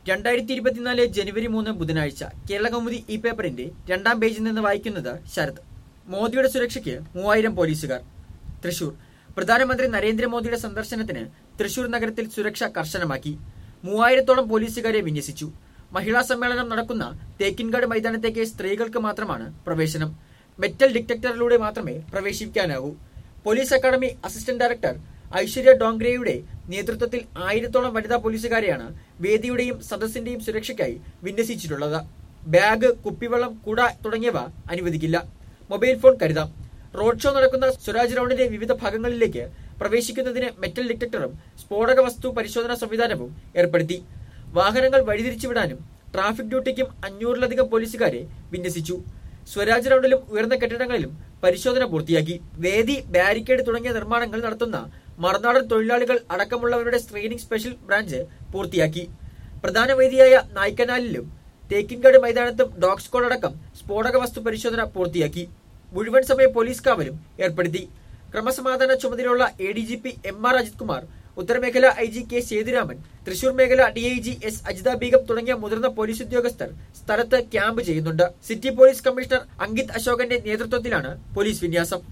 രണ്ടായിരത്തി ഇരുപത്തിനാല് ജനുവരി മൂന്ന് ബുധനാഴ്ച കേരള കൗമുദി ഈ പേപ്പറിന്റെ രണ്ടാം പേജിൽ നിന്ന് വായിക്കുന്നത് ശരത് മോദിയുടെ സുരക്ഷയ്ക്ക് മൂവായിരം പോലീസുകാർ തൃശൂർ പ്രധാനമന്ത്രി നരേന്ദ്രമോദിയുടെ സന്ദർശനത്തിന് തൃശൂർ നഗരത്തിൽ സുരക്ഷ കർശനമാക്കി മൂവായിരത്തോളം പോലീസുകാരെ വിന്യസിച്ചു മഹിളാ സമ്മേളനം നടക്കുന്ന തേക്കിൻകാട് മൈതാനത്തേക്ക് സ്ത്രീകൾക്ക് മാത്രമാണ് പ്രവേശനം മെറ്റൽ ഡിറ്റക്ടറിലൂടെ മാത്രമേ പ്രവേശിക്കാനാകൂ police academy assistant director Aishwarya ഡോങ്ഗ്രയുടെ നേതൃത്വത്തിൽ ആയിരത്തോളം വനിതാ പോലീസുകാരെയാണ് വേദിയുടെയും സദസ്സിന്റെയും സുരക്ഷയ്ക്കായി വിന്യസിച്ചിട്ടുള്ളത് ബാഗ് കുപ്പിവെള്ളം കുട തുടങ്ങിയവ അനുവദിക്കില്ല മൊബൈൽ ഫോൺ കരുതാം റോഡ് ഷോ നടക്കുന്ന സ്വരാജ് റൌണ്ടിന്റെ വിവിധ ഭാഗങ്ങളിലേക്ക് പ്രവേശിക്കുന്നതിന് മെറ്റൽ ഡിറ്റക്ടറും സ്ഫോടക വസ്തു പരിശോധനാ സംവിധാനവും ഏർപ്പെടുത്തി വാഹനങ്ങൾ വഴിതിരിച്ചുവിടാനും ട്രാഫിക് ഡ്യൂട്ടിക്കും അഞ്ഞൂറിലധികം പോലീസുകാരെ വിന്യസിച്ചു സ്വരാജ് റൌണ്ടിലും ഉയർന്ന കെട്ടിടങ്ങളിലും പരിശോധന പൂർത്തിയാക്കി വേദി ബാരിക്കേഡ് തുടങ്ങിയ നിർമ്മാണങ്ങൾ നടത്തുന്ന മറുനാടൻ തൊഴിലാളികൾ അടക്കമുള്ളവരുടെ സ്ക്രീനിംഗ് സ്പെഷ്യൽ ബ്രാഞ്ച് പൂർത്തിയാക്കി പ്രധാന വേദിയായ നായ്ക്കനാലിലും തേക്കിൻകാട് മൈതാനത്തും ഡോഗ് സ്ക്വാഡ് അടക്കം സ്ഫോടക വസ്തു പരിശോധന പൂർത്തിയാക്കി മുഴുവൻ സമയ പോലീസ് കാവലും ഏർപ്പെടുത്തി ക്രമസമാധാന ചുമതലയുള്ള A D G P M R Ajith Kumar ഉത്തരമേഖല I G K Sethuraman Thrissur മേഖല D I G S Ajitha Beegum തുടങ്ങിയ മുതിർന്ന പോലീസ് ഉദ്യോഗസ്ഥർ സ്ഥലത്ത് ക്യാമ്പ് ചെയ്യുന്നുണ്ട് സിറ്റി പോലീസ് കമ്മീഷണർ അങ്കിത് അശോകന്റെ നേതൃത്വത്തിലാണ് പോലീസ് വിന്യാസം